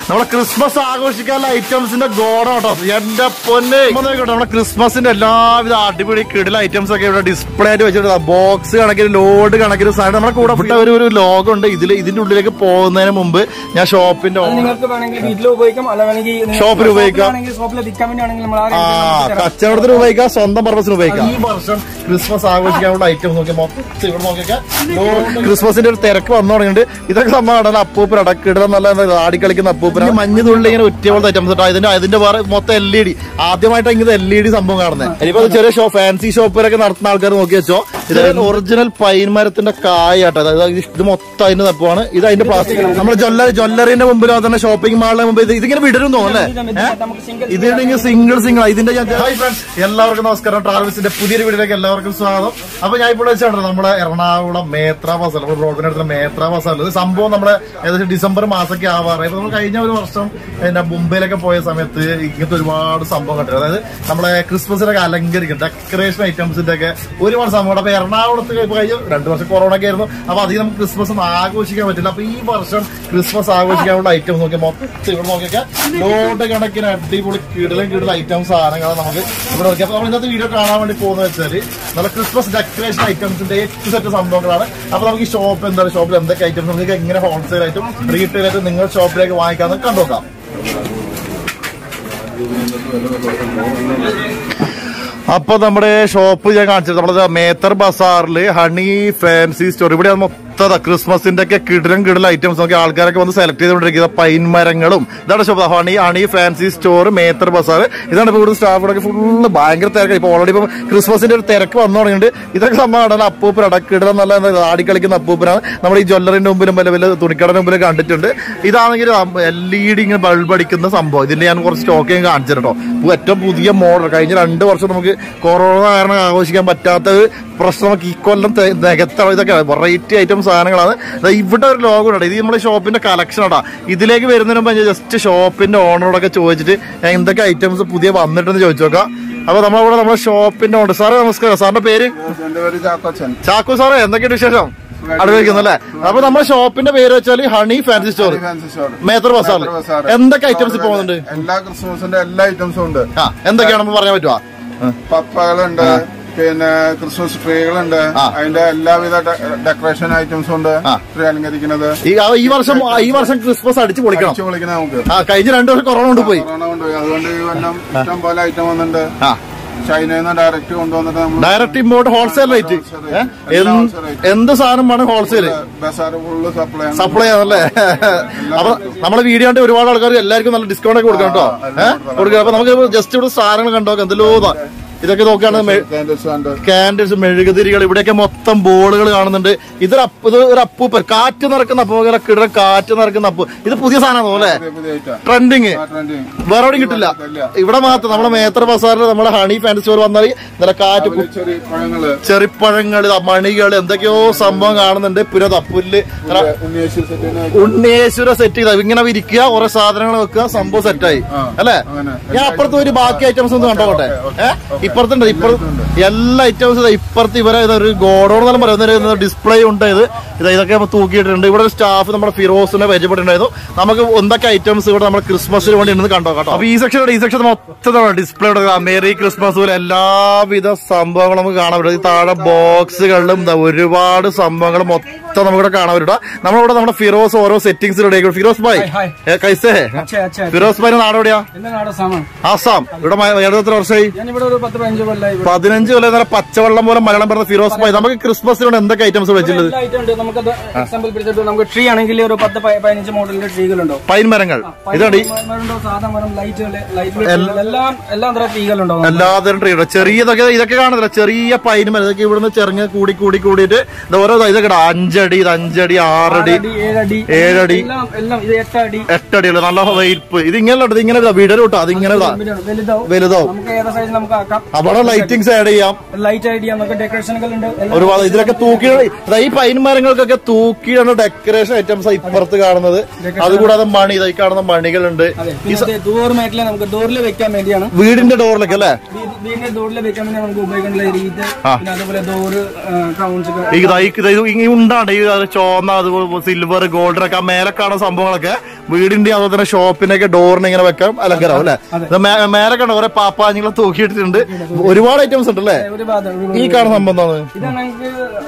നമ്മളെ ക്രിസ്മസ് ആഘോഷിക്കാനുള്ള ഐറ്റംസിന്റെ ഗോഡാട്ടോ എന്റെ പൊന്നെ ഇപ്പൊ നോക്കട്ടെ നമ്മുടെ ക്രിസ്മസിന്റെ എല്ലാവിധ അടിപൊളി കിടില ഐറ്റംസ് ഒക്കെ ഇവിടെ ഡിസ്പ്ലേ ആയിട്ട് വെച്ചിട്ട് ബോക്സ് കണക്കിന് ലോഡ് കണക്കിന് സാധനം നമ്മുടെ കൂടെ ഇവിടെ ഒരു ഒരു ലോഗോ ഉണ്ട് ഇതിൽ ഇതിന്റെ ഉള്ളിലേക്ക് പോകുന്നതിന് മുമ്പ് ഞാൻ ഷോപ്പിന്റെ അത് നിങ്ങൾക്ക് വേണമെങ്കിൽ വീട്ടിൽ ഉപയോഗിക്കാം അല്ല വേണമെങ്കിൽ നിങ്ങൾക്ക് ഷോപ്പിൽ ഉപയോഗിക്കാം. ഷോപ്പിലാണെങ്കിൽ ഷോപ്പിൽ വിൽക്കാൻ വേണ്ടിയാണെങ്കിൽ നമ്മൾ ആ ആ rate ന് നമുക്ക് തരാം. കച്ചവടത്തിന് ഉപയോഗിക്കാം സ്വന്തം പർപ്പസിന് ഉപയോഗിക്കാം ഈ വർഷം ക്രിസ്മസ് ആഘോഷിക്കാനുള്ള ഐറ്റം നോക്കിയാൽ മൊത്തം ഇവിടെ നോക്കിയാൽ ക്രിസ്മസിന്റെ ഒരു തിരക്ക് വന്നു തുടങ്ങിയിട്ടുണ്ട് ഇതൊക്കെ സംഭവമാണ് അപ്പൂപ്പൻ അടക്കിട നല്ല എന്താ ആടി കളിക്കുന്ന അപ്പൂപ്പന മഞ്ഞ് തുള്ളി ഇങ്ങനെ ഒറ്റ പോലത്തെ ഐറ്റംസ് കേട്ടോ ഇതിന്റെ അതിന്റെ വേറെ മൊത്തം എൽ ഇ ഡി ആദ്യമായിട്ടാണ് ഇങ്ങനെ എൽ ഇ ഡി സംഭവം കാണുന്നത് ഇനിയിപ്പോ അത് ചെറിയ ഷോ ഫാൻസി ഷോപ്പിലൊക്കെ നടത്തുന്ന ആൾക്കാർ നോക്കി വെച്ചോ ഇത് ഒറിജിനൽ പൈൻ മരത്തിന്റെ കായ കേട്ടോ അതായത് ഇത് മൊത്തം അതിന്റെ തപ്പുവാണ് ഇത് അതിന്റെ പ്ലാസ്റ്റിക് നമ്മുടെ ജ്വല്ലറി ജ്വല്ലറിന്റെ മുമ്പിലോ തന്നെ ഷോപ്പിംഗ് മാളിന്റെ മുമ്പിൽ ഇത് ഇതിങ്ങനെ വിടരും തോന്നുന്നു ഇത് അല്ലേ ഇത് നമുക്ക് single ഇതിന്റെ സിംഗിൾ സിംഗിൾ ഇതിന്റെ ഞാൻ ഹായ് ഫ്രണ്ട്സ് എല്ലാവർക്കും നമസ്കാരം ട്രാവൽസിന്റെ പുതിയൊരു വീഡിയോയിലേക്ക് എല്ലാവർക്കും സ്വാഗതം അപ്പൊ ഞാൻ ഇപ്പോൾ വെച്ചാണ് നമ്മുടെ എറണാകുളം മേത്ര ബസ് നമ്മുടെ റോഡിന്റെ അടുത്തുള്ള മേത്ര ബസ് ഇത് സംഭവം നമ്മുടെ ഏകദേശം ഡിസംബർ മാസമൊക്കെ ആവാറായി അപ്പൊ നമ്മൾ കഴിഞ്ഞ ഒരു വർഷം പിന്നെ മുംബൈയിലൊക്കെ പോയ സമയത്ത് ഇങ്ങനത്തെ ഒരുപാട് സംഭവം കണ്ടു അതായത് നമ്മളെ ക്രിസ്മസിനൊക്കെ അലങ്കരിക്കും ഡെക്കറേഷൻ ഐറ്റംസിന്റെ ഒക്കെ ഒരുപാട് സംഭവം അപ്പൊ എറണാകുളത്ത് ഇപ്പൊ കഴിഞ്ഞ രണ്ടു വർഷം കൊറോണ ഒക്കെ ആയിരുന്നു അപ്പൊ അധികം നമുക്ക് ക്രിസ്മസ് ഒന്നും ആഘോഷിക്കാൻ പറ്റില്ല അപ്പൊ ഈ വർഷം ക്രിസ്മസ് ആഘോഷിക്കാനുള്ള ഐറ്റംസ് നോക്കിയാൽ മൊത്തം ഇവിടെ നോക്കിയാൽ ലോഡ് കണക്കിന് അടിപൊളി കിടലും കിടൽ ഐറ്റംസ് സാധനങ്ങൾ നമുക്ക് ഇവിടെ നോക്കിയാൽ അപ്പൊ നമ്മൾ ഇന്നത്തെ വീഡിയോ കാണാൻ വേണ്ടി പോകുന്നത് വെച്ചാൽ നല്ല ക്രിസ്മസ് ഡെക്കറേഷൻ ഐറ്റംസിന്റെ ഏറ്റവും സെറ്റ് സംഭവങ്ങളാണ് അപ്പൊ നമുക്ക് ഈ ഷോപ്പ് എന്താണ് ഷോപ്പിൽ എന്തൊക്കെ ഐറ്റംസ് നിങ്ങൾക്ക് എങ്ങനെ ഹോൾസെയിൽ ആയിട്ടും റീറ്റെയിൽ ആയിട്ടും നിങ്ങൾ ഷോപ്പിലേക്ക് വാങ്ങിക്കാന്ന് കണ്ടുനോക്കാം അപ്പൊ നമ്മുടെ ഷോപ്പ് ഞാൻ കാണിച്ചത് നമ്മുടെ മേത്തർ ബസാറിൽ ഹണി ഫാൻസി സ്റ്റോർ ഇവിടെ മൊത്തം ക്രിസ്മസിന്റെ ഒക്കെ കിടിലം കിടിലം ഐറ്റംസ് നോക്കി ആൾക്കാരൊക്കെ വന്ന് സെലക്ട് ചെയ്തുകൊണ്ടിരിക്കുന്ന പൈൻ മരങ്ങളും ഇതാണ് shop honey honey fancy store Methar Bazaar ഇതാണ് ഇപ്പൊ ഇവിടെ സ്റ്റാഫുകളൊക്കെ ഫുള്ള് ഭയങ്കര തിരക്കാണ് ഇപ്പൊ ഓൾറെഡി ഇപ്പൊ ക്രിസ്മസിന്റെ ഒരു തിരക്ക് വന്നു തുടങ്ങിയിട്ടുണ്ട് ഇതൊക്കെ സംഭവമാണ് അപ്പൂപ്പൻ അടക്കിടലം നല്ല എന്താ ആടി കളിക്കുന്ന അപ്പൂപ്പനാണ് നമ്മുടെ ഈ ജ്വല്ലറിന്റെ മുമ്പിലും വല്ല വല്ല തുണിക്കടയുടെ മുമ്പിലും കണ്ടിട്ടുണ്ട് ഇതാണെങ്കിൽ എൽ ഇ ഡി ഇങ്ങനെ ബൾബ് അടിക്കുന്ന സംഭവം ഇതിന്റെ ഞാൻ കുറച്ച് സ്റ്റോക്ക് കാണിച്ചു കേട്ടോ ഏറ്റവും പുതിയ മോഡൽ കഴിഞ്ഞ രണ്ട് വർഷം നമുക്ക് കൊറോണ കാരണം ആഘോഷിക്കാൻ പറ്റാത്ത ഒരു പ്രശ്നം നമുക്ക് ഈ കൊല്ലം തെ- നികത്ത ഇതൊക്കെ വെറൈറ്റി ഐറ്റം സാധനങ്ങളാണ് ദാ ഇവിടെ ഒരു ലോഗോ ഉണ്ട് ഇത് നമ്മുടെ ഷോപ്പിന്റെ കളക്ഷൻ ആടാ ഇതിലേക്ക് വരുന്നതിന് മുമ്പ് ജസ്റ്റ് ഷോപ്പിന്റെ ഓണറോടൊക്കെ ചോദിച്ചിട്ട് ഞാൻ എന്തൊക്കെ ഐറ്റംസ് പുതിയ വന്നിട്ടെന്ന് ചോദിച്ചു നോക്കാം അപ്പൊ നമ്മളിവിടെ നമ്മുടെ ഷോപ്പിന്റെ ഉണ്ട് സാറേ നമസ്കാരം സാറിന്റെ പേര് എന്റെ പേര് ചാക്കോച്ചൻ ചാക്കു സാറേ എന്തൊക്കെയുണ്ട് വിശേഷം അടുപ്പിക്കുന്നു അല്ലേ അപ്പൊ നമ്മുടെ ഷോപ്പിന്റെ പേര് വെച്ചാൽ honey fancy store fancy store Methar ബസാറിൽ മേത്തർ ബസാർ. എന്തൊക്കെ ഐറ്റംസ് ഇപ്പൊ പോകുന്നുണ്ട് എല്ലാ ക്രിസ്മസിന്റെ എല്ലാ ഐറ്റംസും ഉണ്ട് ആ എന്തൊക്കെയാണെന്ന് പറയാൻ പറ്റുമോ പപ്പകളുണ്ട് പിന്നെ ക്രിസ്മസ് ട്രീകളുണ്ട് ആ. അതിന്റെ എല്ലാവിധ ഡെക്കറേഷൻ ഐറ്റംസും ഉണ്ട് ആ. ട്രീ അലങ്കരിക്കുന്നത് ഈ ആ, ഈ വർഷം ഈ വർഷം ക്രിസ്മസ് അടിച്ചു പൊളിക്കണം അടിച്ചു വിളിക്കുന്ന നമുക്ക് ആ കഴിഞ്ഞ രണ്ടു വർഷം കൊറോണ കൊണ്ട് പോയി കൊറോണ കൊണ്ടുപോയി അതുകൊണ്ട് ഈ കൊല്ലം ഇഷ്ടം പോലെ ഐറ്റം വന്നിട്ടുണ്ട് ആ ചൈനയിൽ നിന്ന് ഡയറക്റ്റ് കൊണ്ടുവന്നിട്ട് നമ്മൾ direct import wholesale rate Wholesale rate. എല്ലാം wholesale rate. എന്ത് സാധനം വേണം ഹോൾസെയിൽ ബസാർ ഫുള്ള് സപ്ലൈ സപ്ലൈ ചെയ്യാനല്ലേ അപ്പൊ നമ്മളെ വീഡിയോ കണ്ട് ഒരുപാട് ആൾക്കാർ എല്ലാവർക്കും നല്ല ഡിസ്കൗണ്ട് ഒക്കെ കൊടുക്കാം കേട്ടോ ആ, എല്ലാം ഏഹ് കൊടുക്കാം. കൊടുക്കാം അപ്പൊ നമുക്ക് ജസ്റ്റ് ഇവിടെ സാധനങ്ങൾ കണ്ടോക്കാം എന്തെല്ലോ ഇതാ. ഇതൊക്കെ നോക്കുകയാണെങ്കിൽ കാൻഡിൽസ് മെഴുകുതിരികൾ ഇവിടെയൊക്കെ മൊത്തം ബോളുകൾ കാണുന്നുണ്ട് ഇതൊരു അപ്പ് ഇത് ഒരു അപ്പൂപ്പൻ കാറ്റ് നിറക്കുന്ന അപ്പൂ കിട കാറ്റ് നിറക്കുന്ന അപ്പു ഇത് പുതിയ സാധനമാണോ അല്ലേ പുതിയ ഐറ്റം ട്രെൻഡിങ് ട്രെൻഡിങ് വേറെ എവിടെയും കിട്ടില്ല ഇല്ല. ഇവിടെ മാത്രം നമ്മുടെ മേത്ര ബസാറിൽ നമ്മുടെ ഹണി ഫാൻസി സ്റ്റോർ വന്നാൽ നല്ല കാറ്റ് കു- ചെറിയ പഴങ്ങള് ചെറിപ്പഴങ്ങൾ മണികൾ എന്തൊക്കെയോ സംഭവം കാണുന്നുണ്ട് പുരത പുല്ല് ഇങ്ങനെ ഉണ്ണിയേശു സെറ്റിന് ഉണ്ണേശ്വര സെറ്റ് ചെയ്ത ഇങ്ങനെ വിരിക്കുക കുറെ സാധനങ്ങൾ വെക്കുക സംഭവം സെറ്റായി ആ, അല്ലേ അങ്ങനെ. ഞാൻ അപ്പുറത്ത് ഒരു ബാക്കി ഐറ്റംസ് ഒന്ന് കണ്ടോട്ടെ ഓക്കേ, ഏഹ് ഓക്കേ. ഇപ്പുറത്തുണ്ട് ഇപ്പുറത്ത് എല്ലാ ഐറ്റംസും ഇപ്പുറത്ത് ഇവരെ ഇതൊരു ഗോഡോൺ എന്നെല്ലാം പറയുന്ന ഡിസ്പ്ലേ ഉണ്ട് ഇത് ഇത് ഇതൊക്കെ നമ്മൾ തൂക്കിയിട്ടുണ്ട് ഇവിടെ ഒരു സ്റ്റാഫ് നമ്മുടെ ഫിറോസിനെ പരിചയപ്പെട്ടിട്ടുണ്ടായിരുന്നു നമുക്ക് എന്തൊക്കെ ഐറ്റംസ് ഇവിടെ നമ്മുടെ ക്രിസ്മസിന് വേണ്ടി ഉണ്ടെന്ന് കണ്ടോ കേട്ടോ അപ്പൊ ഈ സെക്ഷൻ ഈ സെക്ഷൻ മൊത്തം ഡിസ്പ്ലേ മേരി ക്രിസ്മസ് പോലെ എല്ലാവിധ സംഭവങ്ങളും നമുക്ക് കാണാൻ പറ്റും ഈ താഴെ ബോക്സുകളിലും ദാ ഒരുപാട് സംഭവങ്ങൾ മൊത്തം നമുക്കിവിടെ കാണാൻ പറ്റും നമ്മളിവിടെ നമ്മുടെ ഫിറോസ് ഓരോ സെറ്റിംഗ്സ് റെഡി ഫിറോസ് ഭായ് ഹായ്. ഏ, കൈസേ അച്ഛാ അച്ഛാ ഫിറോസ് ഭായിന്റെ നാട് എവിടെയാ എന്റെ നാട് സാമാണ് ആസാം ഇവിടെ മ- ഏത് എത്ര വർഷമായി ഞാനിവിടെ ഒരു പത്ത് പതിനഞ്ച് കൊല്ലായി ഇവിടെ. പതിനഞ്ച് കൊല്ലം നല്ല പച്ചവെള്ളം പോലെ മലയാളം പറഞ്ഞ ഫിറോസ് ഭായ് നമുക്ക് ക്രിസ്മസിനോട് എന്തൊക്കെ ഐറ്റംസ് വെച്ചിട്ടുള്ളത് എല്ലാ item ഉണ്ട് നമുക്ക് എക്സാമ്പിൾ പിടിച്ചിട്ട് നമുക്ക് ട്രീ ആണെങ്കിൽ ഒരു പത്ത് പ- പതിനഞ്ച് മോഡലിന്റെ ട്രീകളുണ്ടോ പൈൻ മരങ്ങൾ ഇതാണ് ഈ മരമുണ്ടോ സാധാ മരം ലൈറ്റുകള് ലൈറ്റ് എല്ലാം എല്ലാം തരം ട്രീകളുണ്ടോ എല്ലാതരം ട്രീ ഉണ്ട് ചെറിയതൊക്കെ ഇതൊക്കെ കാണുന്നില്ല ചെറിയ പൈൻ മരം ഇതൊക്കെ ഇവിടുന്ന് ചെറുങ്ങ കൂടി കൂടി കൂടിയിട്ട് ഇത് ഓരോ ഇതൊക്കെ ഇടാം. അഞ്ചടി ഇത് അഞ്ചടി ആറടി അടി ഏഴടി ഏഴടി എല്ലാം എല്ലാം ഇത് എട്ടടി എട്ടടിയുള്ള നല്ല വെയിറ്റ് ഇത് ഇങ്ങനെ ഉണ്ട് ഇത് ഇങ്ങനെ വിടരും കേട്ടോ അതിങ്ങനെ ഇടാം വലുതാവും വലുതാവും നമുക്ക് ഏത് സൈസ് നമുക്ക് ആക്കാം അവിടെ ലൈറ്റിങ്സ് ആഡ് ചെയ്യാം ലൈറ്റ് ഐഡിയ നമുക്ക് ഡെക്കറേഷനുകൾ ഉണ്ട് എല്ലാം ഒരുപാട് ഇതിലൊക്കെ തൂക്കി ഇതാ ഈ പൈൻ മരങ്ങൾ വീടുകൾക്കൊക്കെ തൂക്കിയാണ് ഡെക്കറേഷൻ ഐറ്റംസ് ഇപ്പുറത്ത് കാണുന്നത് അതുകൂടാതെ മണി ഇതായി കാണുന്ന മണികളുണ്ട് അതെ പിന്നെ ഡോർ മേറ്റില് നമുക്ക് ഡോറിൽ വെക്കാൻ വേണ്ടിയാണ് വീടിന്റെ ഡോറിലൊക്കെ അല്ലേ വീ- വീടിന്റെ ഡോറിൽ വെക്കാൻ വേണ്ടി നമുക്ക് ഉപയോഗിക്കേണ്ട രീതി പിന്നെ അതുപോലെ ഡോറ് ക്രൗൺസ് ഈ ഇതാ ഈ ഇത് ഇങ്ങനെ ഉണ്ടാണ്ട് ഈ അത് ചോന്ന അതുപോലെ സിൽവർ ഗോൾഡൻ ഒക്കെ ആ മേലെ കാണുന്ന സംഭവങ്ങളൊക്കെ വീടിന്റെ അതുപോലെ തന്നെ ഷോപ്പിനൊക്കെ ഡോറിന് ഇങ്ങനെ വെക്കാം അലങ്കാരം അല്ലെ ഇത് മേ- മേലെ കണ്ട കുറെ പാപ്പാഞ്ഞികളെ തൂക്കിയിട്ടിട്ടുണ്ട് ഒരുപാട് ഐറ്റംസ് ഉണ്ട് അല്ലേ ഒരു ഭാഗം ഒരു- ഈ കാണുന്ന സംഭവം എന്താണ് ഇതാണ് നമുക്ക്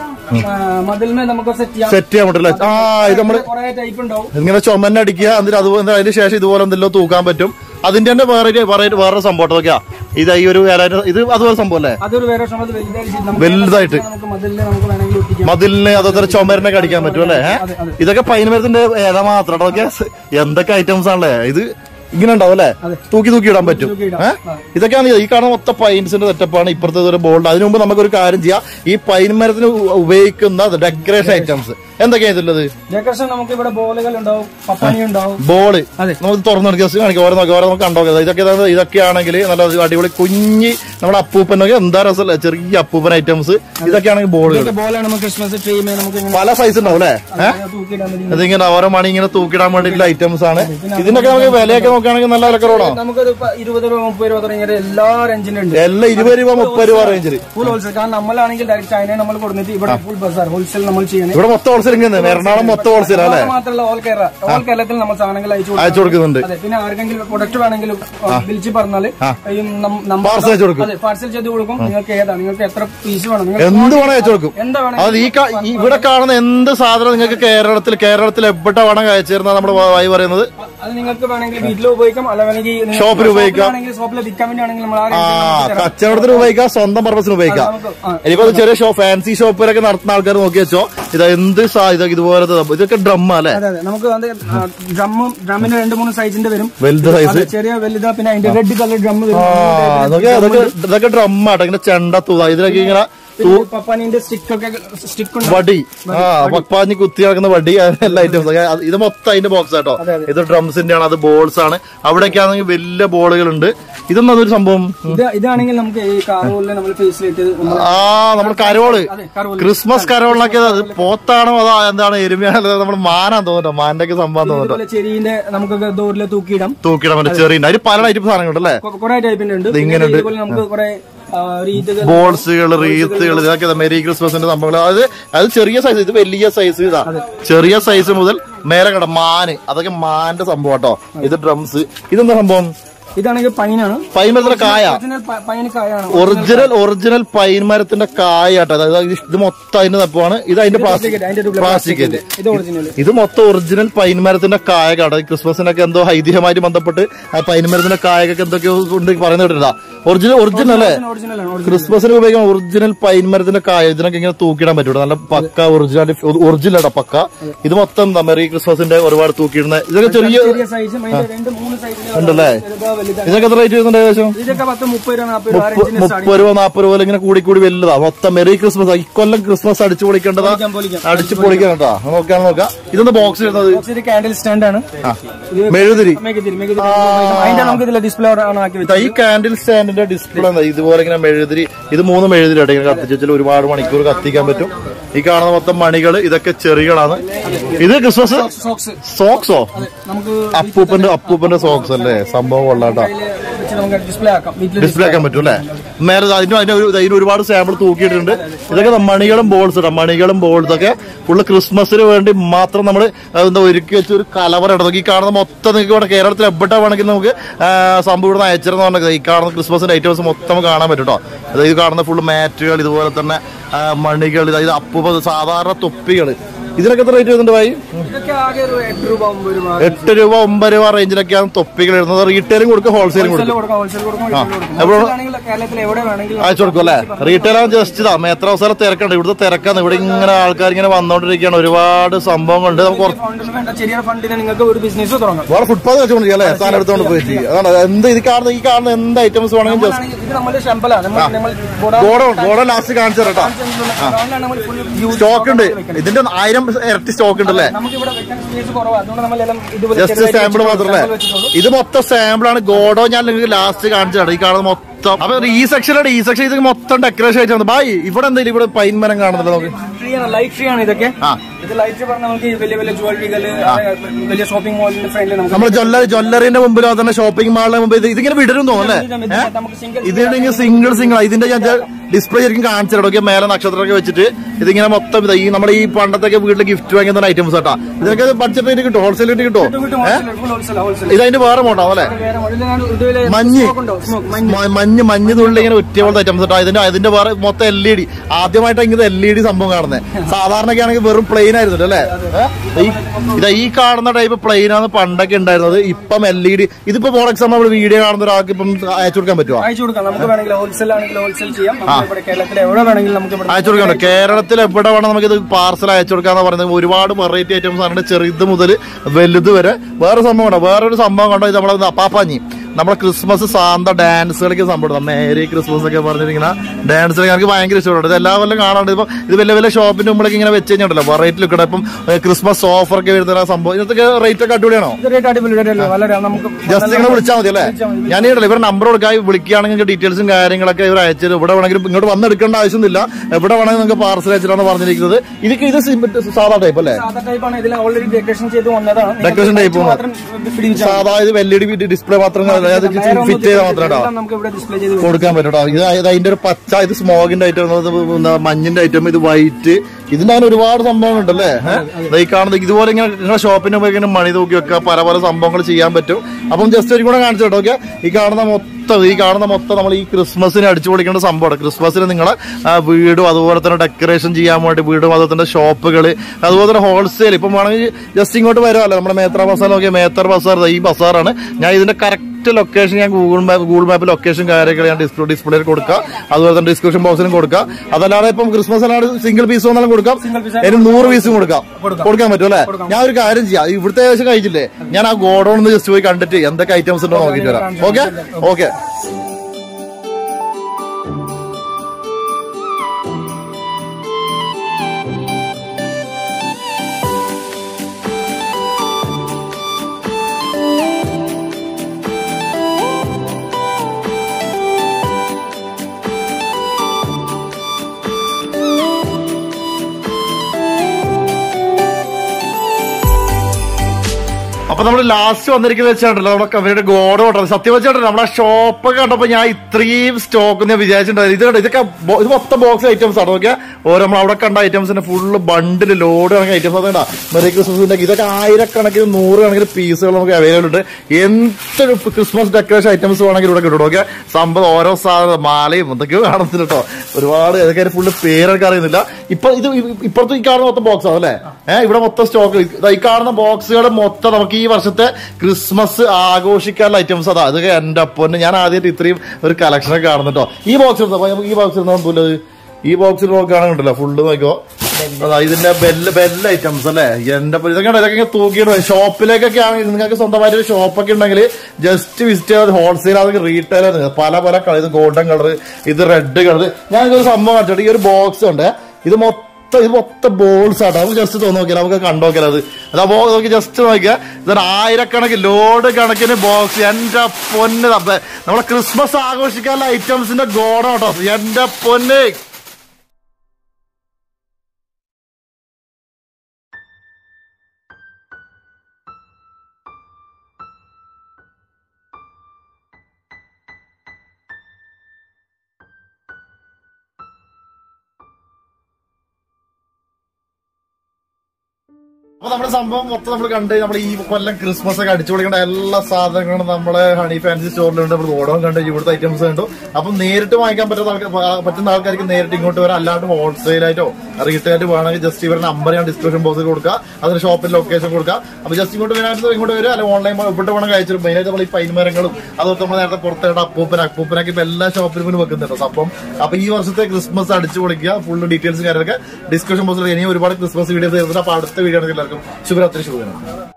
മതിലിനെ നമുക്ക് സെറ്റ് ചെയ്യാം സെറ്റ് ചെയ്യാൻ പറ്റില്ല ആ ഇത് നമ്മള് കുറെ ടൈപ്പ് ഉണ്ടാവും ഇങ്ങനെ ചുമന്നടിക്കുക എന്നിട്ട് അതുപോലെ അതിന് ശേഷം ഇതുപോലെ എന്തെല്ലോ തൂക്കാൻ പറ്റും അതിന്റെ തന്നെ വേറെ ഒരു- വേറെ ഒരു- വേറെ സംഭവം നോക്കിയാ ഇത് ഈ ഒരു വേറെ- ഇത് അതുപോലെ സംഭവം അല്ലേ അതൊരു വേറെ ശ്രമത്തിൽ വലുതായിട്ട് നമുക്ക് വലുതായിട്ട് നമുക്ക് മതിലിനെ നമുക്ക് വേണമെങ്കിൽ ഒട്ടിക്കാം മതിലിന് അതുപോലെ ചുമരിനൊക്കെ അടിക്കാൻ പറ്റും അല്ലേ ഏ? അതെ, അതെ. ഇതൊക്കെ പൈനമരത്തിന്റെ ഏതാ മാത്രം നോക്കിയാ എന്തൊക്കെ ഐറ്റംസ് ആണല്ലേ ഇത് ഇങ്ങനെ ഉണ്ടാവും അല്ലേ തൂക്കി തൂക്കി ഇടാൻ പറ്റും തൂക്കിയിടാം. ഏഹ് ഇതൊക്കെയാണ് ഈ കാണുന്ന മൊത്തം പൈൻസിന്റെ സെറ്റപ്പാണ് ഇപ്പുറത്തെ ഒരു ബോൾഡ് അതിനു മുമ്പ് നമുക്കൊരു കാര്യം ചെയ്യാം ഈ പൈൻ മരത്തിന് ഉ- ഉപയോഗിക്കുന്ന ഡെക്കറേഷൻ ഐറ്റംസ് എന്തൊക്കെയാ ഇതിലുള്ളത് ഡെക്കറേഷൻ നമുക്ക് ഇവിടെ ബോളുകൾ ഉണ്ടാവും പപ്പാനി ഉണ്ടാവും ബോള് അതെ. നമുക്ക് തുറന്നു ജസ്റ്റ് കാണിക്കാം ഓരോ നോക്കി ഓരോ നമുക്ക് കണ്ടോ ഇതൊക്കെ ഇതാ- ഇതൊക്കെയാണെങ്കിൽ നല്ല അടിപൊളി കുഞ്ഞി നമ്മുടെ അപ്പൂപ്പനൊക്കെ എന്താ രസമല്ലേ ചെറിയ അപ്പൂപ്പൻ ഐറ്റംസ് ഇതൊക്കെയാണെങ്കിൽ ബോളുകൾ ഇതൊക്കെ ബോളാണ് നമുക്ക് ക്രിസ്മസ് ട്രീ നമുക്ക് ഇങ്ങനെ പല സൈസ് ഉണ്ടാവും അല്ലേ ഏഹ് തൂക്കിയിടാൻ വേണ്ടി അതിങ്ങനെ ഓരോ മണി ഇങ്ങനെ തൂക്കിടാൻ വേണ്ടിയിട്ടുള്ള ഐറ്റംസ് ആണ് ഇതിനൊക്കെ നമുക്ക് വിലയൊക്കെ നോക്കുകയാണെങ്കിൽ നല്ല വിലക്കുറവാണോ നമുക്കൊരു പ- ഇരുപത് രൂപ മുപ്പത് രൂപ തുടങ്ങിയ എല്ലാ റേഞ്ചിനും ഉണ്ട് എല്ലാം ഇരുപത് രൂപ മുപ്പത് രൂപ റേഞ്ചിൽ ഫുൾ ഹോൾസെയിൽ കാരണം നമ്മളാണെങ്കിൽ ഡയറക്റ്റ് ചൈന നമ്മൾ കൊടുത്തിട്ട് ഇവിടെ ഫുൾ ബസാർ ഹോൾസെയിൽ നമ്മൾ ചെയ്യുന്നത് ഇവിടെ മൊത്തം ഹോൾസെയിൽ ഇങ്ങനെ എറണാകുളം മൊത്തം ഹോൾസെയിൽ അല്ലേ മാത്രമല്ല ഓൾ കേരള ഓൾ കേരളത്തിൽ നമ്മൾ സാധനങ്ങൾ അയച്ചു കൊടുക്കും. അയച്ചു കൊടുക്കുന്നുണ്ട് അതെ പിന്നെ ആർക്കെങ്കിലും പ്രൊഡക്റ്റ് വേണമെങ്കിലും വിളിച്ച് പറഞ്ഞാല് ഈ നം- നമ്മൾ Parcel അയച്ചു കൊടുക്കും. അതെ പാർസൽ ചെയ്ത് കൊടുക്കും നിങ്ങൾക്ക് ഏതാ നിങ്ങൾക്ക് എത്ര പീസ് വേണം നിങ്ങൾക്ക് എന്ത് വേണം അയച്ചു കൊടുക്കും എന്താ വേണം അത് ഈ കാ- ഈ ഇവിടെ കാണുന്ന എന്ത് സാധനം നിങ്ങൾക്ക് കേരളത്തിൽ കേരളത്തിൽ എവിടെ വേണം അയച്ചു തരുന്ന നമ്മുടെ വായി പറയുന്നത് അത് നിങ്ങൾക്ക് വേണമെങ്കിൽ വീട്ടിൽ ഉപയോഗിക്കാം അല്ല വേണമെങ്കിൽ നിങ്ങൾക്ക് ഷോപ്പിൽ ഉപയോഗിക്കാം. ഷോപ്പിലാണെങ്കിൽ ഷോപ്പിൽ വിൽക്കാൻ വേണ്ടിയാണെങ്കിൽ നമ്മൾ ആ ആ റേഞ്ചിൽ നമുക്ക് തരാം. കച്ചവടത്തിന് ഉപയോഗിക്കാം സ്വന്തം പർപ്പസിന് ഉപയോഗിക്കാം നമുക്ക് ആ, ഇനിയിപ്പോ അത് ചെറിയ ഷോ ഫാൻസി ഷോപ്പിലൊക്കെ നടത്തുന്ന ആൾക്കാർ നോക്കി വെച്ചോ ഇത് എന്ത് സാ- ഇതൊക്കെ ഇതുപോലത്തെ സംഭവം. ഇതൊക്കെ ഡ്രം അല്ലേ അതെ അതെ നമുക്ക് അത് ഡ്രമ്മും ഡ്രമ്മിന് രണ്ട് മൂന്ന് സൈസിന്റെ വരും വലുത് സൈസ് അതെ, ചെറിയ വലുതാ പിന്നെ അതിന്റെ റെഡ് കളർ ഡ്രം വരും ആ അതൊക്കെ അതൊക്കെ ഇതൊക്കെ ഡ്രം ആട്ടോ ഇങ്ങനെ ചെണ്ട തൂതാ ഇതിലൊക്കെ ഇങ്ങനെ പിന്നെ പപ്പാനിന്റെ സ്റ്റിക്ക് ഒക്കെ സ്റ്റിക്ക് ഉണ്ട് വടി ആ പപ്പാഞ്ഞ് കുത്തി നടക്കുന്ന വടി എല്ലാ ഐറ്റംസ് ഇത് മൊത്തം അതിന്റെ ബോക്സ് ആട്ടോ അതെ, അതെ. ഇത് ഡ്രംസിന്റെ ആണ് അത് ബോൾസ് ആണ് അവിടെയൊക്കെ ആണെങ്കിൽ വലിയ ബോളുകൾ ഉണ്ട് ഇതൊന്നും അതൊരു സംഭവം ഇത് ഇതാണെങ്കിൽ നമുക്ക് ഈ കാറുകളിൽ നമ്മൾ ഫേസിലിട്ട് നമ്മൾ ആ നമ്മൾ കരോള് അതെ കറുവ ക്രിസ്മസ് കരോളിനൊക്കെ അത് പോത്താണോ അതോ എന്താണ് എരുമയാണോ നമ്മുടെ മാനാൻ തോന്നുന്നുണ്ടോ മാന്റെ ഒക്കെ സംഭവം തോന്നുന്നുണ്ടോ ഇതുപോലെ ചെരീന്റെ നമുക്ക് ഡോറിൽ തൂക്കിയിടാം തൂക്കിടാൻ പറ്റും ചെറിയ അതിന് പല ടൈപ്പ് സാധനങ്ങളുണ്ടല്ലേ കൊ- കുറെ ടൈപ്പിന്റെ ഉണ്ട് ഇങ്ങനെ പിന്നെ ഇതുപോലെ നമുക്ക് കുറെ രീതികൾ ബോൾസുകൾ റീത്തുകൾ ഇതൊക്കെ മെരി ക്രിസ്മസിന്റെ സംഭവങ്ങൾ അത് അത് ചെറിയ സൈസ് ഇത് വലിയ സൈസ് ഇതാ ചെറിയ സൈസ് മുതൽ മേലെ കട മാന് അതൊക്കെ മാന്റെ സംഭവം കേട്ടോ ഇത് ഡ്രംസ് ഇതെന്താ സംഭവം ഇതാണെങ്കിൽ പൈനാണ് പൈൻ മരത്തിന്റെ കായ ഒറിജിനൽ പ- പൈന് കായാണ് ഒറിജിനൽ ഒറിജിനൽ പൈൻ മരത്തിന്റെ കായ കേട്ടോ അതായത് ഇത് മൊത്തം അതിന്റെ തപ്പമാണ് ഇത് അതിന്റെ പ്ലാസ്റ്റിക് അതിന്റെ ഒരു പ്ലാസ്റ്റിക് ഇത് ഒറിജിനൽ ഇത് മൊത്തം ഒറിജിനൽ പൈൻ മരത്തിന്റെ കായ കേട്ടോ ഈ ക്രിസ്മസിനൊക്കെ എന്തോ ഐതിഹ്യമായിട്ട് ബന്ധപ്പെട്ട് ആ പൈൻ മരത്തിന്റെ കായൊക്കെ എന്തൊക്കെയോ കൊണ്ട് പറയുന്ന കേട്ടിട്ടാ ഒറിജിനൽ ഒറിജിനൽ അല്ലേ ഒറിജിനൽ ആണ് original. ക്രിസ്മസിന് ഉപയോഗിക്കുന്ന ഒറിജിനൽ പൈൻ മരത്തിന്റെ കായ ഇതിനൊക്കെ ഇങ്ങനെ തൂക്കിടാൻ പറ്റൂട്ടോ നല്ല പക്ക ഒറിജിനൽ ഒറിജിനൽ ആട്ടോ പക്ക ഇത് മൊത്തം എന്താ മെറി ക്രിസ്മസിന്റെ ഒരുപാട് തൂക്കിയിടുന്ന ഇതൊക്കെ ചെറിയ ചെറിയ സൈസും അതിന്റെ രണ്ട് മൂന്ന് സൈസിന് ഉണ്ടല്ലേ വലുതാണ് ഇതൊക്കെ എത്ര റേറ്റ് വരുന്നുണ്ട് ഏകദേശം ഇതൊക്കെ പത്ത് മുപ്പത് രൂപ നാൽപ്പത് രൂപ ആ റേഞ്ചിന് മുപ്പത് രൂപ നാപ്പത് രൂപ ഇങ്ങനെ കൂടി കൂടി വലുതാ മൊത്തം മെറി ക്രിസ്മസ് ഇക്കൊല്ലം ക്രിസ്മസ് അടിച്ചു പൊളിക്കേണ്ടതാ പൊളിക്കാം, പൊളിക്കാം. അടിച്ചു പൊളിക്കാൻ കേട്ടോ നോക്കാം നോക്കാം ഇതെന്താ ബോക്സ് ഇടുന്നത് ഇത് കാൻഡിൽ സ്റ്റാൻഡ് ആണ് ആ. മെഴുതിരി മെഴുകുതിരി, മെഴുകുതിരി അതിന്റെ നമുക്ക് ഇതിൽ ഡിസ്പ്ലേ ആണ് ആക്കി ഇതാ ഈ കാൻഡിൽ സ്റ്റാൻഡിന്റെ ഡിസ്പ്ലേ എന്താ ഇതുപോലെ ഇങ്ങനെ മെഴുതിരി ഇത് മൂന്ന് മെഴുതിരി ആയിട്ട് ഇങ്ങനെ കത്തിച്ച് വെച്ചാൽ ഒരുപാട് മണിക്കൂർ കത്തിക്കാൻ പറ്റും ഈ കാണുന്ന മൊത്തം മണികൾ ഇതൊക്കെ ചെറികളാണ് ഇത് ക്രിസ്മസ് സോക്സ് സോക്സോ നമുക്ക് അപ്പൂപ്പന്റെ അപ്പൂപ്പന്റെ സോക്സ് അല്ലേ സംഭവം കൊള്ളാട്ടോ കയ്യില് വെച്ച് നമുക്ക് ഡിസ്പ്ലേ ആക്കാം വീട്ടിൽ ഡിസ്പ്ലേ ആക്കാൻ പറ്റും അല്ലേ നേരെ അതിന് അതിന് ഒരു- അതിന് ഒരുപാട് സാമ്പിൾ തൂക്കിയിട്ടുണ്ട് ഇതൊക്കെ ദാ മണികളും ബോൾസ് ഇടാം മണികളും ബോൾസ് ഒക്കെ ഫുള്ള് ക്രിസ്മസിന് വേണ്ടി മാത്രം നമ്മൾ എന്താ ഒരുക്കി വെച്ച ഒരു കലവറ ഇടും ഈ കാണുന്ന മൊത്തം നിങ്ങൾക്ക് ഇവിടെ കേരളത്തിൽ എവിടെ വേണമെങ്കിൽ നമുക്ക് ആ, സംഭവം ഇവിടെ അയച്ചിരുന്ന പറഞ്ഞാൽ ഈ കാണുന്ന ക്രിസ്മസിന്റെ ഐറ്റംസ് മൊത്തം കാണാൻ പറ്റും കേട്ടോ അതായത് ഈ കാണുന്ന ഫുള്ള് മാറ്റുകൾ ഇതുപോലെ തന്നെ ആ, മണികൾ ഇതായത് അപ്പൂപ്പ സാധാരണ തൊപ്പികൾ ഇതിനൊക്കെ എത്ര റേറ്റ് വരുന്നുണ്ട് ഭായി ഇതൊക്കെ ആകെ ഒരു എട്ട് രൂപ ഒമ്പത് രൂപ എട്ട് രൂപ ഒമ്പത് രൂപ റേഞ്ചിലൊക്കെയാണ് തൊപ്പികൾ ഇടുന്നത് റീറ്റെയിലും കൊടുക്കും ഹോൾസെയിലും കൊടുക്കും ഹോൾസെയിൽ കൊടുക്കാം ഹോൾസെയിൽ കൊടുക്കാം retail കൊടുക്കാം. അപ്പോൾ- Wholesale ആണെങ്കിൽ കേരളത്തിൽ എവിടെ വേണമെങ്കിലും അയച്ചു കൊടുക്കും അല്ലേ റീറ്റെയിൽ ആണ് ജസ്റ്റ് ഇതാ എത്ര അവസരം തിരക്കുണ്ട് ഇവിടുത്തെ തിരക്കാണ് ഇവിടെ ഇങ്ങനെ ആൾക്കാർ ഇങ്ങനെ വന്നോണ്ടിരിക്കുകയാണ് ഒരുപാട് സംഭവങ്ങളുണ്ട് നമുക്ക് കുറച്ച് ഫണ്ടിന് വേണ്ട ചെറിയ ഫണ്ടിന് നിങ്ങൾക്ക് ഒരു ബിസിനസ് തുടങ്ങാം വേറെ ഫുട്പാത്ത് വെച്ചോണ്ട് അല്ലേ സാധനം എടുത്തോണ്ട് പോയിട്ട് അതാണ് എന്ത് ഇത് കാണുന്ന ഈ കാണുന്ന എന്ത് ഐറ്റംസ് വേണമെങ്കിലും ജസ്റ്റ് നമ്മളാണെങ്കിൽ ഇത് നമ്മുടെ ശമ്പളമാണ് നമ്മൾ നമ്മൾ ഗോഡൗൺ ഗോഡൗൺ ലാസ്റ്റ് കാണിച്ചു തരട്ടോ നമ്മൾ ഫുൾ യൂസ് സ്റ്റോക്ക് ഉണ്ട് ഇതിന്റെ ആയിരം ഇരട്ടി സ്റ്റോക്ക് ഉണ്ട് അല്ലേ നമുക്ക് ഇവിടെ വെക്കാൻ സ്പേസ് കുറവാണ് അതുകൊണ്ട് നമ്മളെല്ലാം ഇതുപോലെ ജസ്റ്റ് ചെറുതായിട്ട് സാമ്പിൾ മാത്രമല്ലേ sample വെച്ചിട്ടുള്ളൂ. ഇത് മൊത്തം സാമ്പിൾ ആണ് ഗോഡോ ഞാൻ നിങ്ങൾക്ക് ലാസ്റ്റ് കാണിച്ചു തരാം ഈ കാണുന്ന മൊത്തം അപ്പൊ ഈ സെക്ഷനാണ് ഈ സെക്ഷൻ ഇത് മൊത്തം ഡെക്കറേഷൻ ആയിട്ട് ബായ് ഇവിടെ എന്തെങ്കിലും ഇവിടെ പൈൻ മരം കാണുന്നില്ല നമുക്ക് ട്രീ ആണ് ലൈറ്റ് ട്രീ ആണ് ഇതൊക്കെ ആ. ഇത് ലൈറ്റ് പറഞ്ഞ നമുക്ക് ഈ വലിയ വലിയ ജ്വല്ലറികള് വലിയ ഷോപ്പിംഗ് മാളിന്റെ ഫ്രണ്ടിൽ നമുക്ക് നമ്മൾ ജ്വല്ലറി ജ്വല്ലറിന്റെ മുമ്പിലോ തന്നെ ഷോപ്പിംഗ് മാളിന്റെ മുമ്പിൽ ഇത് ഇതിങ്ങനെ വിടരും തോന്നുന്നു ഇത് അല്ലേ നമുക്ക് സിംഗിൾ ഇതിന്റെ സിംഗിൾ സിംഗിൾ ഇതിന്റെ ഞാൻ ഡിസ്പ്ലേ ശരിക്കും കാണിച്ചു നോക്കിയ മേലെ നക്ഷത്രമൊക്കെ വെച്ചിട്ട് ഇതിങ്ങനെ മൊത്തം ഇതാ ഈ നമ്മുടെ ഈ പണ്ടത്തൊക്കെ വീട്ടിൽ ഗിഫ്റ്റ് വാങ്ങുന്ന ഐറ്റംസ് കേട്ടാ ഇതൊക്കെ ബഡ്ജറ്റ് റേറ്റ് കിട്ടും ഹോൾസെയിൽ റേറ്റ് കിട്ടും ഹോൾസെയിൽ ഹോൾസെയിൽ ഇത് അതിന്റെ വേറെ മോട്ടോ അല്ലേ വേറെ model ഞാൻ ഇതുപോലെ മഞ്ഞ് stock ഉണ്ടോ? Smoke, മഞ്ഞ് മ- മഞ്ഞ് മഞ്ഞ് തുള്ളി ഇങ്ങനെ ഒറ്റ പോലത്തെ ഐറ്റംസ് കേട്ടോ ഇതിന്റെ അതിന്റെ വേറെ മൊത്തം എൽ ഇ ഡി ആദ്യമായിട്ടാണ് ഇങ്ങനെ എൽ ഇ ഡി സംഭവം കാണുന്നത് സാധാരണയൊക്കെ ആണെങ്കിൽ വെറും പ്ലെയിൻ ആയിരുന്നു അല്ലേ ഏ? ഈ- ഇതാ ഈ കാണുന്ന ടൈപ്പ് പ്ലെയിൻ ആണ് പണ്ടൊക്കെ ഉണ്ടായിരുന്നത് ഇപ്പം എൽ ഇ ഡി ഇതിപ്പോ ഫോർ എക്സാമ്പിൾ നമ്മൾ വീഡിയോ കാണുന്ന ഒരാൾക്ക് ഇപ്പം അയച്ചു കൊടുക്കാൻ പറ്റുമോ അയച്ചു കൊടുക്കാം നമുക്ക് വേണമെങ്കിൽ ഹോൾസെയിൽ ആണെങ്കിൽ ഹോൾസെയിൽ ചെയ്യാം നമുക്ക് ഇവിടെ കേരളത്തിൽ എവിടെ വേണമെങ്കിലും നമുക്ക് ഇവിടെ അയച്ചു കൊടുക്കാൻ പറ്റും കേരളത്തിൽ എവിടെ വേണം നമുക്ക് ഇത് പാർസൽ അയച്ചു കൊടുക്കാന്ന് പറയുന്നത് ഒരുപാട് വെറൈറ്റി ഐറ്റംസ് ആണ് ചെറുത് മുതൽ വലുത് വരെ വേറെ സംഭവം ഉണ്ടോ വേറൊരു സംഭവം കണ്ടോ ഇത് നമ്മളെ അപ്പാപ്പാഞ്ഞി നമ്മളെ ക്രിസ്മസ് സാന്ത ഡാൻസ് കളിക്കുന്ന സംഭവം ഉണ്ട്. മേരി ക്രിസ്മസ് ഒക്കെ പറഞ്ഞിരിക്കുന്ന ഡാൻസ് കളി എനിക്ക് ഭയങ്കര ഇഷ്ടമുണ്ട് ഇത് എല്ലാ കൊല്ലം കാണാണ്ട് ഇപ്പം ഇത് വലിയ വലിയ ഷോപ്പിന്റെ മുമ്പിലൊക്കെ ഇങ്ങനെ വെച്ച് കഴിഞ്ഞിട്ടല്ലോ വെറൈറ്റി ലുക്കട ഇപ്പം ഏഹ്, ക്രിസ്മസ് ഓഫർ ഒക്കെ വരുന്ന ആ സംഭവം ഇതൊക്കെ റേറ്റ് ഒക്കെ അടിപൊളിയാണോ ഇത് rate അടിപൊളി rate അല്ലേ? വളരെ നമുക്ക് ജസ്റ്റ് ഇങ്ങനെ വിളിച്ചാൽ മതി അല്ലേ ഞാൻ ഇടല്ലോ ഇവരുടെ നമ്പർ കൊടുക്കാൻ വിളിക്കുകയാണെങ്കിൽ ഡീറ്റെയിൽസും കാര്യങ്ങളൊക്കെ ഇവർ അയച്ചത് ഇവിടെ വേണമെങ്കിലും ഇങ്ങോട്ട് വന്ന് എടുക്കേണ്ട ആവശ്യമൊന്നുമില്ല എവിടെ വേണമെങ്കിൽ നിങ്ങൾക്ക് പാർസൽ അയച്ചിട്ടാണ് പറഞ്ഞിരിക്കുന്നത് ഇതൊക്കെ ഇത് സിമ്പിൾ സാധാ ടൈപ്പ് അല്ലേ സാധാ ടൈപ്പ് ആണ് ഇതിൽ ഓൾറെഡി ഡെക്കറേഷൻ ചെയ്ത് വന്നതാണ് നിങ്ങൾക്ക് Decoration type light മാത്രം പിടിപ്പിച്ചാൽ മതി. സാധാ ഇത് എൽ ഇ ഡി ഡിസ്പ്ലേ മാത്രം അതായത് വേറെ ഒന്നും ഫിറ്റ് ചെയ്താൽ മാത്രം കേട്ടോ എല്ലാം നമുക്ക് ഇവിടെ ഡിസ്പ്ലേ ചെയ്ത് കൊടുക്കാൻ പറ്റും കേട്ടോ ഇത് ഇത് അതിന്റെ ഒരു പച്ച ഇത് സ്മോഗിന്റെ ഐറ്റം ഇത് മഞ്ഞിന്റെ ഐറ്റം ഇത് വൈറ്റ് ഇതിന്റെ അങ്ങനെ ഒരുപാട് സംഭവങ്ങൾ ഉണ്ടല്ലേ ഏഹ്? ഈ കാണുന്നത് ഇതുപോലെ ഇങ്ങനെ നിങ്ങളുടെ ഷോപ്പിന് പോയി ഇങ്ങനെ മണി തൂക്കി വെക്കുക പല പല സംഭവങ്ങൾ ചെയ്യാൻ പറ്റും അപ്പം ജസ്റ്റ് ഒരു കൂടെ കാണിച്ചു കേട്ടോ ഓക്കെ ഈ കാണുന്ന മൊത്തം ഈ കാണുന്ന മൊത്തം നമ്മൾ ഈ ക്രിസ്മസിന് അടിച്ചു പൊളിക്കേണ്ട സംഭവമാണ് ക്രിസ്മസിന് നിങ്ങളെ ആ, വീടും അതുപോലെ തന്നെ ഡെക്കറേഷൻ ചെയ്യാൻ വേണ്ടി വീടും അതുപോലെ തന്നെ ഷോപ്പുകൾ അതുപോലെ തന്നെ ഹോൾസെയിൽ ഇപ്പം വേണമെങ്കിൽ ജസ്റ്റ് ഇങ്ങോട്ട് വരുമല്ലോ നമ്മുടെ മേത്ര ബസാർ നോക്കിയാൽ മേത്തർ ബസാർ ഈ ബസാറാണ് ഞാൻ ഇതിന്റെ കറക്റ്റ് ലൊക്കേഷൻ ഞാൻ Google map Google map location കാര്യങ്ങൾ ഞാൻ ഡിസ്പ്ലേ ഡിസ്പ്ലേയിൽ കൊടുക്കുക അതുപോലെ തന്നെ ഡിസ്ക്രിപ്ഷൻ ബോക്സിലും കൊടുക്കുക അതല്ലാതെ ഇപ്പം ക്രിസ്മസ് അല്ലാതെ സിംഗിൾ പീസ് വന്നാലും കൊടുക്കാം എനിക്ക് നൂറ് പീസും കൊടുക്കാം കൊടുക്കാൻ പറ്റും അല്ലേ ഞാൻ ഒരു കാര്യം ചെയ്യാം ഇവിടുത്തെ ഏകദേശം കഴിച്ചില്ലേ ഞാൻ ആ ഗോഡൌൺ ജസ്റ്റ് പോയി കണ്ടിട്ട് എന്തൊക്കെ ഐറ്റംസ് ഉണ്ടോ നോക്കിയിട്ട് വരാം ഓക്കെ ഓക്കെ അപ്പൊ നമ്മൾ ലാസ്റ്റ് വന്നിരിക്കുന്നത് വെച്ചാണ്ടല്ലോ നമ്മുടെ കമ്പനിയുടെ ഗോഡ് ഓട്ടം സത്യം വെച്ചാണ്ടല്ലോ നമ്മുടെ ഷോപ്പൊക്കെ കണ്ടപ്പോ ഞാൻ ഇത്രയും സ്റ്റോക്ക് ഞാൻ വിചാരിച്ചിട്ടുണ്ടായിരുന്നു ഇത് കണ്ടോ, ഇതൊക്കെ ബോ- ഇത് മൊത്തം ബോക്സ് ഐറ്റംസ് ആണ് നോക്കിയാൽ ഓരോ നമ്മൾ അവിടെ കണ്ട ഐറ്റംസിന്റെ ഫുള്ള് ബണ്ടിൽ ലോഡ് കണക്കിന് ഐറ്റംസ് ഒക്കെ മെറി ക്രിസ്മസിന്റെ ഇതൊക്കെ ആയിരക്കണക്കിന് നൂറ് കണക്കിന് പീസുകൾ നമുക്ക് അവൈലബിൾ ഉണ്ട് എന്തൊരു ക്രിസ്മസ് ഡെക്കറേഷൻ ഐറ്റംസ് വേണമെങ്കിൽ ഇവിടെ കിട്ടും ഓക്കെ സംഭവം ഓരോ സാധനം മാലയും എന്തൊക്കെയോ കാണുന്നില്ല കേട്ടോ ഒരുപാട് ഇതൊക്കെ ഫുള്ള് പേരൊക്കെ അറിയുന്നില്ല ഇപ്പൊ ഇത് ഇപ്പുറത്ത് ഈ കാണുന്ന മൊത്തം ബോക്സ് ആണ് അല്ലേ ഏഹ് ഇവിടെ മൊത്തം സ്റ്റോക്ക് ഈ കാണുന്ന ബോക്സുകൾ മൊത്തം നമുക്ക് ഈ വർഷത്തെ ക്രിസ്മസ് ആഘോഷിക്കാനുള്ള ഐറ്റംസ് അതാ അതൊക്കെ എന്റെ പൊന്ന് ഞാൻ ആദ്യമായിട്ട് ഇത്രയും ഒരു കളക്ഷൻ ഒക്കെ കാണുന്നുട്ടോ ഈ ബോക്സ് നമുക്ക് ഈ ബോക്സ് പോലും ഈ ബോക്സിൽ നോക്കുകയാണെന്നുണ്ടല്ലോ ഫുള്ള് നോക്കോ അതാ ഇതിന്റെ ബെല്ല് ബെല്ല് ഐറ്റംസ് അല്ലേ എന്റെ പൊന്ന് ഇതൊക്കെ ഉണ്ടോ? ഇതൊക്കെ ഇങ്ങനെ തൂക്കിയിട്ട് ഷോപ്പിലേക്കൊക്കെ ആണെങ്കിൽ നിങ്ങൾക്ക് സ്വന്തമായിട്ട് ഒരു ഷോപ്പൊക്കെ ഉണ്ടെങ്കിൽ ജസ്റ്റ് വിസിറ്റ് ചെയ്താൽ ഹോൾസെയിൽ ആണെങ്കിൽ റീറ്റെയിൽ പല പല കളർ ഇത് ഗോൾഡൻ കളർ ഇത് റെഡ് കളർ ഞാൻ ഇതൊരു സംഭവം കാണിച്ചോട്ടെ ഈ ഒരു ബോക്സ് ഉണ്ട് ഇത് മൊത്തം ഇത് മൊത്തം ബോൾസ് ആട്ടോ നമുക്ക് ജസ്റ്റ് തോന്നു നോക്കിയാൽ നമുക്ക് കണ്ടു നോക്കിയാൽ അത് അതാ ബോ നോക്കി ജസ്റ്റ് നോക്കിയാൽ ഇതൊരു ആയിരക്കണക്കിന് ലോഡ് കണക്കിന് ബോക്സ് എന്റെ പൊന്ന് തപ്പ- നമ്മളെ ക്രിസ്മസ് ആഘോഷിക്കാനുള്ള ഐറ്റംസിന്റെ ഗോഡം കേട്ടോ എന്റെ പൊന്ന് അപ്പൊ നമ്മുടെ സംഭവം മൊത്തം നമ്മൾ കണ്ട് നമ്മൾ ഈ കൊല്ലം ക്രിസ്മസ് ഒക്കെ അടിച്ചു പൊളിക്കേണ്ട എല്ലാ സാധനങ്ങളും നമ്മളെ ഹണി ഫാൻസി സ്റ്റോറിലുണ്ട് നമ്മൾ ഓടവും കണ്ട് ഇവിടുത്തെ ഐറ്റംസ് കണ്ടു അപ്പം നേരിട്ട് വാങ്ങിക്കാൻ പറ്റുന്ന ആൾക്കാർ പറ്റുന്ന ആൾക്കാർക്ക് നേരിട്ട് ഇങ്ങോട്ട് വരാം അല്ലാണ്ട് ഹോൾസെയിൽ ആയിട്ടോ റീറ്റെയിൽ ആയിട്ട് വേണമെങ്കിൽ ജസ്റ്റ് ഇവരുടെ നമ്പർ ഞാൻ ഡിസ്ക്രിപ്ഷൻ ബോക്സിൽ കൊടുക്കുക അതിന് ഷോപ്പിൽ ലൊക്കേഷൻ കൊടുക്കുക അപ്പൊ ജസ്റ്റ് ഇങ്ങോട്ട് വരാനായിട്ട് ഇങ്ങോട്ട് വരിക അല്ലെങ്കിൽ ഓൺലൈൻ ഇവിടെ വേണമെങ്കിൽ അയച്ചു മെയിൻ ആയിട്ട് നമ്മൾ ഈ പൈൻമരങ്ങളും അതുപോലെ നമ്മൾ നേരത്തെ പുറത്തേട്ട് അപ്പൂപ്പൻ അപ്പൂപ്പനൊക്കെ ഇപ്പൊ എല്ലാ ഷോപ്പിലും മുന്നിൽ വെക്കുന്നുണ്ട് അപ്പം അപ്പൊ ഈ വർഷത്തെ ക്രിസ്മസ് അടിച്ചു പൊളിക്കുക ഫുള്ള് ഡീറ്റെയിൽസ് കാര്യങ്ങളൊക്കെ ഡിസ്ക്രിപ്ഷൻ ബോക്സിൽ ഇനി ഒരുപാട് ക്രിസ്മസ് വീഡിയോസ് ചെയ്തിട്ട് അപ്പൊ അടുത്ത വീഡിയോ എല്ലാവർക്കും ശുഭരാത്രി ശുഭദിനം